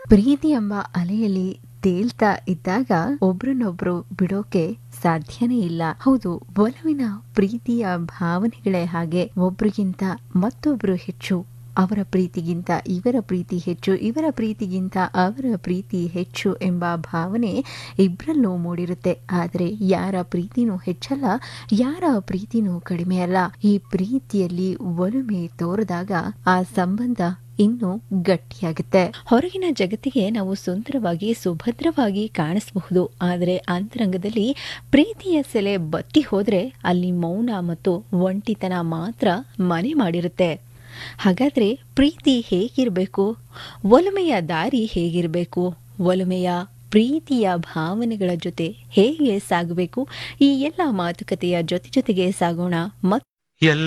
ಪ್ರೀತಿ ಎಂಬ ಅಲೆಯಲ್ಲಿ ತೇಲ್ತಾ ಇದ್ದಾಗ ಒಬ್ರನ್ನೊಬ್ರು ಬಿಡೋಕೆ ಸಾಧ್ಯನೇ ಇಲ್ಲ ಹೌದು ಒಲವಿನ ಪ್ರೀತಿಯ ಭಾವನೆಗಳೇ ಹಾಗೆ ಒಬ್ರಿಗಿಂತ ಮತ್ತೊಬ್ರು ಹೆಚ್ಚು ಅವರ ಪ್ರೀತಿಗಿಂತ ಇವರ ಪ್ರೀತಿ ಹೆಚ್ಚು ಇವರ ಪ್ರೀತಿಗಿಂತ ಅವರ ಪ್ರೀತಿ ಹೆಚ್ಚು ಎಂಬ ಭಾವನೆ ಇಬ್ಬರಲ್ಲೂ ಮೂಡಿರುತ್ತೆ ಆದರೆ ಯಾರ ಪ್ರೀತಿನೂ ಹೆಚ್ಚಲ್ಲ ಯಾರ ಪ್ರೀತಿನೂ ಕಡಿಮೆ ಅಲ್ಲ ಈ ಪ್ರೀತಿಯಲ್ಲಿ ಒಲುಮೆ ತೋರಿದಾಗ ಆ ಸಂಬಂಧ ಇನ್ನೂ ಗಟ್ಟಿಯಾಗುತ್ತೆ ಹೊರಗಿನ ಜಗತ್ತಿಗೆ ನಾವು ಸುಂದರವಾಗಿ ಸುಭದ್ರವಾಗಿ ಕಾಣಿಸಬಹುದು ಆದರೆ ಅಂತರಂಗದಲ್ಲಿ ಪ್ರೀತಿಯ ಸೆಲೆ ಬತ್ತಿ ಹೋದ್ರೆ ಅಲ್ಲಿ ಮೌನ ಮತ್ತು ಒಂಟಿತನ ಮಾತ್ರ ಮನೆ ಮಾಡಿರುತ್ತೆ ಹಾಗಾದ್ರೆ ಪ್ರೀತಿ ಹೇಗಿರಬೇಕು ಒಲುಮೆಯ ದಾರಿ ಹೇಗಿರಬೇಕು ಒಲುಮೆಯ ಪ್ರೀತಿಯ ಭಾವನೆಗಳ ಜೊತೆ ಹೇಗೆ ಸಾಗಬೇಕು ಈ ಎಲ್ಲ ಮಾತುಕತೆಯ ಜೊತೆ ಜೊತೆಗೆ ಸಾಗೋಣ ಮತ್ತು ಎಲ್ಲ